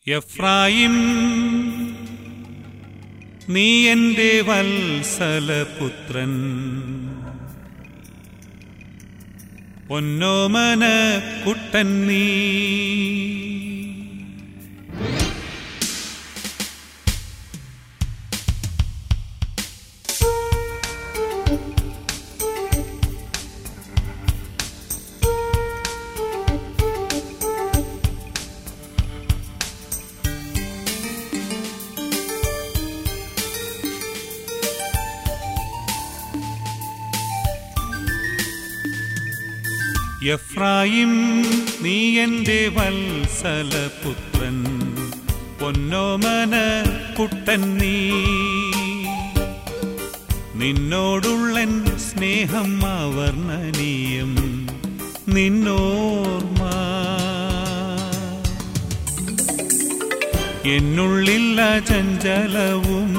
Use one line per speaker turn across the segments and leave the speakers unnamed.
എഫ്രായിം നീ എന്റെ വത്സലപുത്രൻ പൊന്നോമന കുട്ടൻ നീ എഫ്രായിം നീ എന്റെ വത്സലപുത്രൻ പൊന്നോമന കുട്ടൻ നീ നിന്നോടുള്ളൻ സ്നേഹം അവർണ്ണനീയം നിന്നോർമ്മ എന്നുള്ളില്ല ചഞ്ചലവും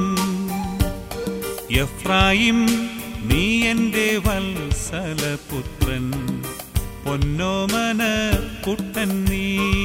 എഫ്രായിം നീ എന്റെ വത്സലപുത്രൻ പൊന്നോമന കുട്ടൻ നീ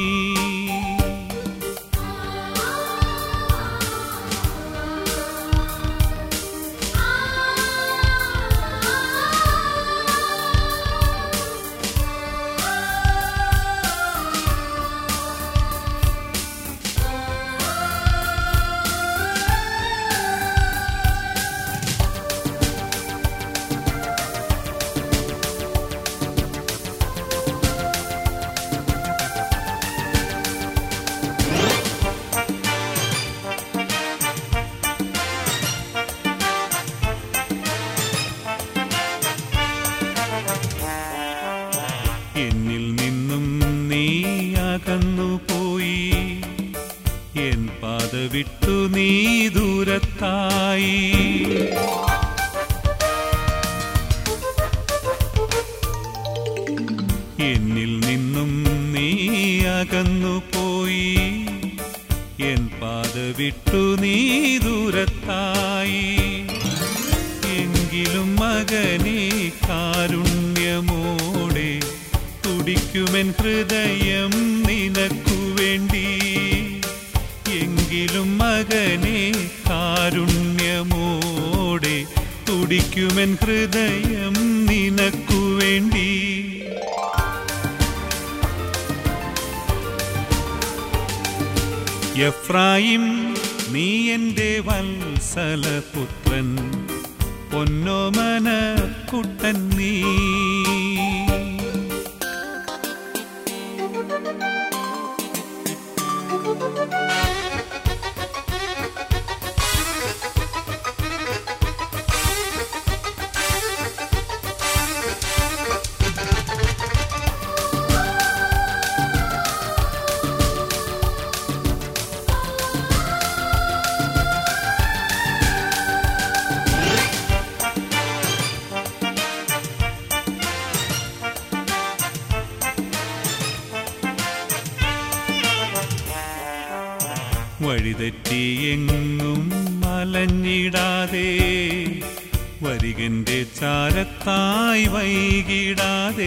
എന്നിൽ നിന്നും നീ അകന്നു പോയി എൻ പാത വിട്ടു നീ ദൂരത്തായി എന്നിൽ നിന്നും നീ അകന്നു പോയി എൻ പാത വിട്ടു നീ ദൂരത്തായി എങ്കിലും മകനെ കാരുണ്യമോടെ തുടിക്കുമെൻ ഹൃദയം നിനക്കു വേണ്ടി എങ്കിലും മകനെ കാരുണ്യമോടെ തുടിക്കുമെൻ ഹൃദയം നിനക്കു വേണ്ടി എഫ്രായിം നീ എന്റെ വത്സലപുത്രൻ പൊന്നോമന കുട്ടൻ നീ വഴിതെറ്റിയെങ്ങും അലഞ്ഞിടാതെ വരികന്റെ ചാരത്തായി വൈകിടാതെ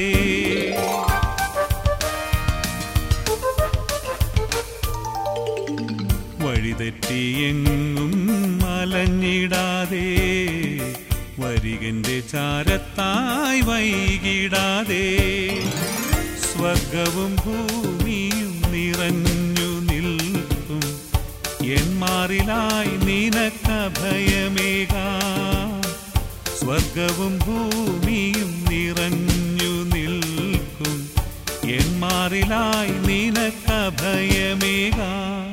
വഴിതെറ്റിയെങ്ങും അലഞ്ഞിടാതെ വരികന്റെ ചാരത്തായി വൈകിടാതെ സ്വർഗവും ഭൂമിയും നിറഞ്ഞു നിൽക്കും എൻ മാറിലായി നിനക്കഭയമേക സ്വർഗവും ഭൂമിയും നിറഞ്ഞു നിൽക്കും എൻ മാറിലായി നിനക്കഭയമേക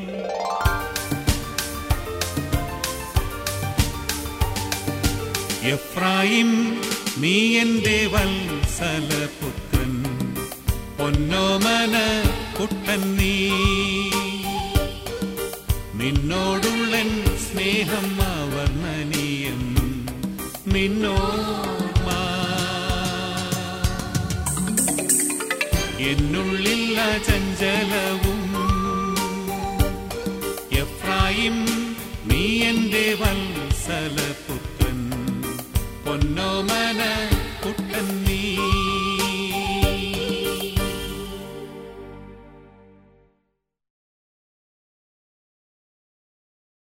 എഫ്രായിം നീ എന്റെ വത്സലപുത്രൻ പൊന്നോമന കുട്ടൻ നീ നിന്നോടുള്ളൻ സ്നേഹം അവർണ്ണനീയം നിന്നോർമ്മ എന്നുള്ളില്ല ചഞ്ചലവും